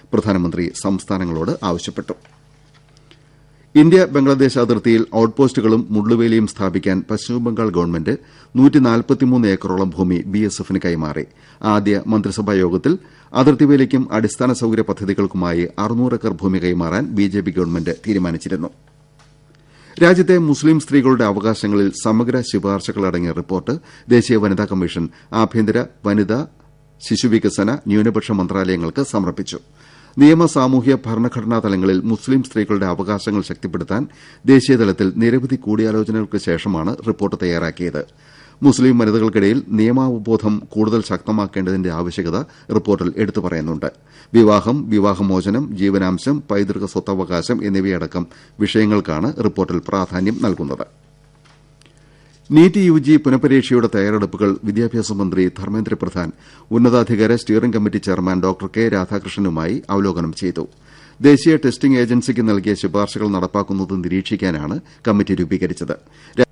പ്രധാനമന്ത്രി സംസ്ഥാനങ്ങളോട് ആവശ്യപ്പെട്ടു ഇന്ത്യ ബംഗ്ലാദേശ് അതിർത്തിയിൽ ഔട്ട്പോസ്റ്റുകളും മുള്ളുവേലിയും സ്ഥാപിക്കാൻ പശ്ചിമബംഗാൾ ഗവൺമെന്റ് ഏക്കറോളം ഭൂമി ബിഎസ്എഫിന് കൈമാറി ആദ്യ മന്ത്രിസഭാ യോഗത്തിൽ അതിർത്തിവേലിക്കും അടിസ്ഥാന സൌകര്യ പദ്ധതികൾക്കുമായി അറുന്നൂറ് ഏക്കർ ഭൂമി കൈമാറാൻ ബിജെപി ഗവൺമെന്റ് തീരുമാനിച്ചിരുന്നു രാജ്യത്തെ മുസ്ലിം സ്ത്രീകളുടെ അവകാശങ്ങളിൽ സമഗ്ര ശുപാർശകളടങ്ങിയ റിപ്പോർട്ട് ദേശീയ വനിതാ കമ്മീഷൻ ആഭ്യന്തര വനിതാ ശിശുവികസന ന്യൂനപക്ഷ മന്ത്രാലയങ്ങൾക്ക് സമർപ്പിച്ചു നിയമ സാമൂഹ്യ ഭരണഘടനാ തലങ്ങളിൽ മുസ്ലിം സ്ത്രീകളുടെ അവകാശങ്ങൾ ശക്തിപ്പെടുത്താൻ ദേശീയതലത്തിൽ നിരവധി കൂടിയാലോചനകൾക്ക് ശേഷമാണ് റിപ്പോർട്ട് തയ്യാറാക്കിയത് മുസ്ലിം വനിതകൾക്കിടയിൽ നിയമാവബോധം കൂടുതൽ ശക്തമാക്കേണ്ടതിന്റെ ആവശ്യകത റിപ്പോർട്ടിൽ എടുത്തു പറയുന്നുണ്ട് വിവാഹം വിവാഹമോചനം ജീവനാംശം പൈതൃക സ്വത്തവകാശം എന്നിവയടക്കം വിഷയങ്ങൾക്കാണ് റിപ്പോർട്ടിൽ പ്രാധാന്യം നൽകുന്നത് നീറ്റ് യുജി പുനഃപരീക്ഷയുടെ തയ്യാറെടുപ്പുകൾ വിദ്യാഭ്യാസ മന്ത്രി ധർമ്മേന്ദ്ര പ്രധാൻ ഉന്നതാധികാര steering committee chairman doctor K രാധാകൃഷ്ണനുമായി അവലോകനം ചെയ്തു ദേശീയ ടെസ്റ്റിംഗ് ഏജൻസിക്ക് നൽകിയ ശുപാർശകൾ നടപ്പാക്കുന്നത് നിരീക്ഷിക്കാനാണ് കമ്മിറ്റി രൂപീകരിച്ചത്